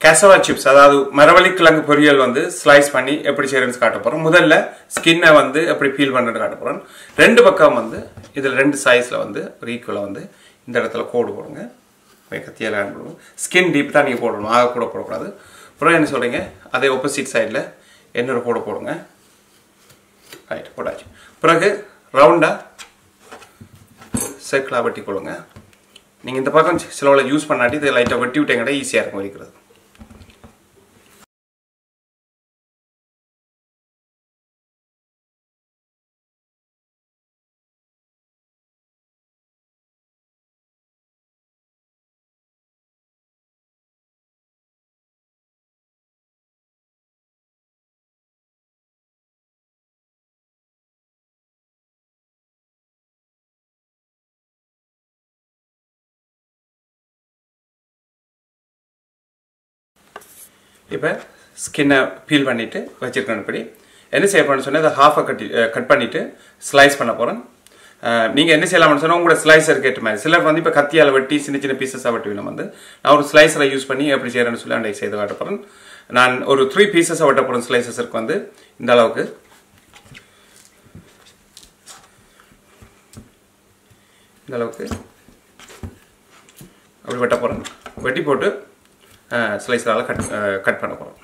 கசவா chips அதாவது மரவள்ளி கிழங்கு பொரியல் வந்து ஸ்லைஸ் பண்ணி எப்படி செய்யறதுன்னு காட்ட போறோம் முதல்ல ஸ்கின்னை வந்து எப்படி பீல் பண்ணுறது காட்ட போறோம் ரெண்டு பக்கம் வந்து இதில் ரெண்டு சைஸ்ல வந்து ஒரு ஈக்குவலாக வந்து இந்த இடத்துல கோடு போடுங்க கத்தியால் போடுங்க ஸ்கின் டீப் தான் நீங்கள் போடணும் ஆக கூட போடக்கூடாது அப்புறம் என்ன சொல்றீங்க அதே ஆப்போசிட் சைடில் இன்னொரு கோடு போடுங்க ரைட் போட்டாச்சு பிறகு ரவுண்டாக சர்க்கிளாக வெட்டி கொள்ளுங்க நீங்கள் இந்த பக்கம் சிலவில் யூஸ் பண்ணாட்டி இதை லைட்டாக வெட்டி விட்டீங்கன்னா ஈஸியாக இருக்கும் வைக்கிறது இப்போ ஸ்கின்னை பீல் பண்ணிவிட்டு வச்சுருக்கேன் இப்படி என்ன செய்ய போறேன்னு சொன்னால் இதை ஹாஃபை கட்டி கட் பண்ணிவிட்டு ஸ்லைஸ் பண்ண போகிறேன் நீங்கள் என்ன செய்யலாம்னு சொன்னால் உங்களோட ஸ்லைசர் கேட்ட மாதிரி சிலர் வந்து இப்போ கத்தியால் வெட்டி சின்ன சின்ன பீசஸாக வெட்டி வேணும் வந்து நான் ஒரு ஸ்லைசரை யூஸ் பண்ணி எப்படி செய்கிறேன்னு சொல்லி அன்றைக்கு செய்து காட்ட போகிறேன் நான் ஒரு த்ரீ பீசஸாக வெட்ட போகிறேன் ஸ்லைசஸருக்கு வந்து இந்த அளவுக்கு இந்த அளவுக்கு அப்படி வெட்ட போகிறேன் வெட்டி போட்டு ஸ்லைஸரால் கட் கட் பண்ண போகிறோம்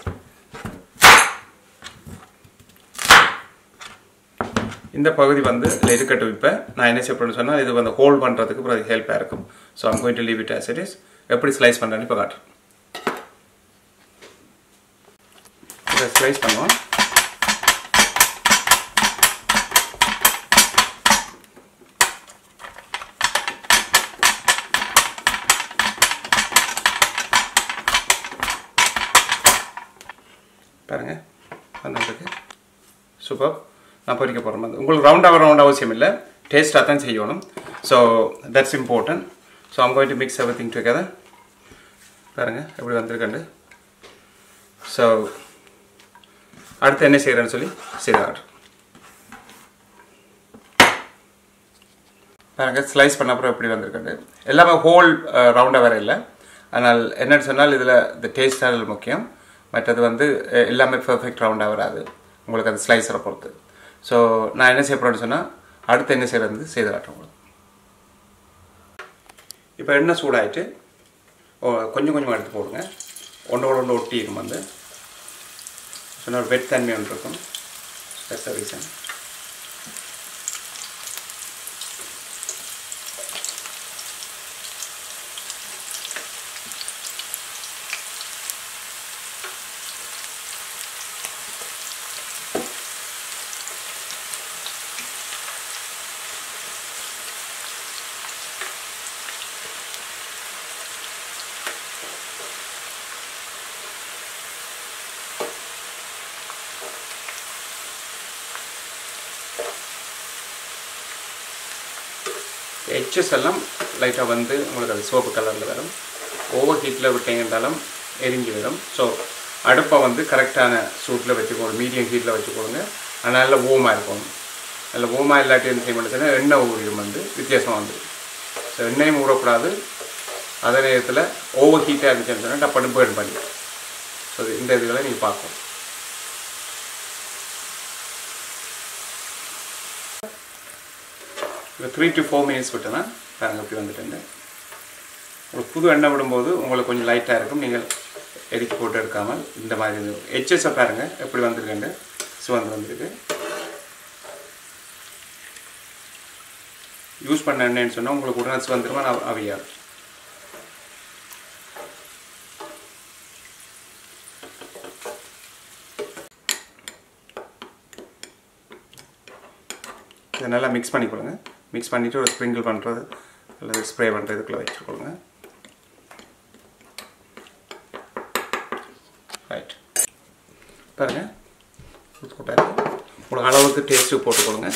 இந்த பகுதி வந்து இதில் இருக்கட்டும் இப்போ நான் என்ன செய்யப்படுன்னு சொன்னால் இது வந்து ஹோல்ட் பண்ணுறதுக்கு பிறகு ஹெல்ப்பாக இருக்கும் so I'm going to leave it as it is எப்படி ஸ்லைஸ் பண்ணுறேன்னு இப்போ காட்டுறேன் இதை ஸ்லைஸ் பண்ணுவோம் பாருங்க வந்துருக்கு சூப்பர் நான் பொரிக்க போகிறேன் வந்து உங்களுக்கு ரவுண்டாக ரவுண்ட் அவசியம் இல்லை டேஸ்ட்டாக தான் செய்யணும் so that's important so I'm going to mix everything together பாருங்க எப்படி வந்திருக்கண்டு ஸோ அடுத்து என்ன செய்கிறேன்னு சொல்லி செய்தாடு பாருங்க ஸ்லைஸ் பண்ண அப்புறம் எப்படி வந்திருக்கண்டு எல்லாமே ஹோல் ரவுண்டாக வேற இல்லை ஆனால் என்னன்னு சொன்னால் இதில் இந்த டேஸ்டாக முக்கியம் மற்றது வந்து எல்லாமே பெர்ஃபெக்ட் ரவுண்டாக வராது உங்களுக்கு அந்த ஸ்லைஸரை பொறுத்து ஸோ நான் என்ன செய்ய போகிறேன்னு சொன்னால் அடுத்து என்ன செய்கிறது செய்து காட்டுறேன் உங்களுக்கு இப்போ எண்ணெய் சூடாயிட்டு கொஞ்சம் கொஞ்சமாக எடுத்து போடுங்க ஒன்றோட ஒன்று ஒட்டி இருக்கும் வந்து சொன்னால் ஒரு வெட் தன்மை ஒன்று இருக்கும் தட்ஸ் ரீசன் எட்ஜஸ் எல்லாம் லைட்டாக வந்து உங்களுக்கு அது சோப்பு கலரில் வரும் ஓவர் ஹீட்டில் விட்டீங்கன்றாலும் எரிஞ்சு வரும் ஸோ அடுப்பை வந்து கரெக்டான சூட்டில் வச்சுக்கோங்க மீடியம் ஹீட்டில் வச்சுக்கோங்க ஆனால் நல்ல ஓமாக இருக்கும் நல்ல ஓமாக இல்லாட்டி என்ன செய்ய மாட்டேன்னா எண்ணெய் ஊறிடும் வந்து வித்தியாசமாக வந்து ஸோ எண்ணெயும் ஊறக்கூடாது அதே நேரத்தில் ஓவர் ஹீட்டாக இருந்துச்சுன்னு சொன்னால் டப்பனு பேர்ன் பண்ணி ஸோ இந்த இதுகளை நீங்கள் பார்க்கணும் இப்போ த்ரீ டு ஃபோர் மினிட்ஸ் விட்டேன்னா பாருங்கள் அப்படி வந்துட்டு உங்களுக்கு புது எண்ணெய் விடும்போது உங்களுக்கு கொஞ்சம் லைட்டாக இருக்கும் நீங்கள் எரிக்கி போட்டு எடுக்காமல் இந்த மாதிரி ஹெச்எஸை பாருங்கள் எப்படி வந்திருக்குண்டு சிவந்து வந்திருக்கு யூஸ் பண்ண எண்ணெய்னு சொன்னால் உங்களுக்கு உடனே சிவந்துருமா அவையாது இதை நல்லா மிக்ஸ் பண்ணி கொடுங்க மிக்ஸ் பண்ணிவிட்டு ஒரு ஸ்ப்ரிங்கிள் பண்ணுறது அல்லது ஸ்ப்ரே பண்ணுறதுக்குள்ளே வச்சுக்கொள்ளுங்க ரைட் பாருங்கள் போட்டாரு உங்களுக்கு அளவுக்கு டேஸ்ட்டு போட்டுக்கொள்ளுங்க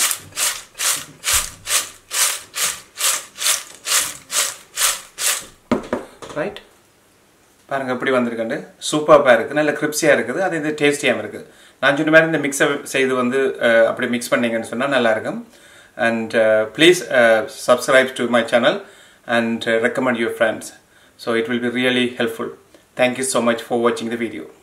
ரைட் பாருங்கள் எப்படி வந்திருக்குண்டு சூப்பராக இருக்குது நல்ல கிரிப்ஸியாக இருக்குது அது இது டேஸ்டியாகவும் இருக்குது நான் சொன்ன மாதிரி இந்த மிக்ஸை செய்து வந்து அப்படி மிக்ஸ் பண்ணீங்கன்னு சொன்னால் நல்லாயிருக்கும் and please subscribe to my channel and recommend your friends so it will be really helpful thank you so much for வாட்சிங் த வீடியோ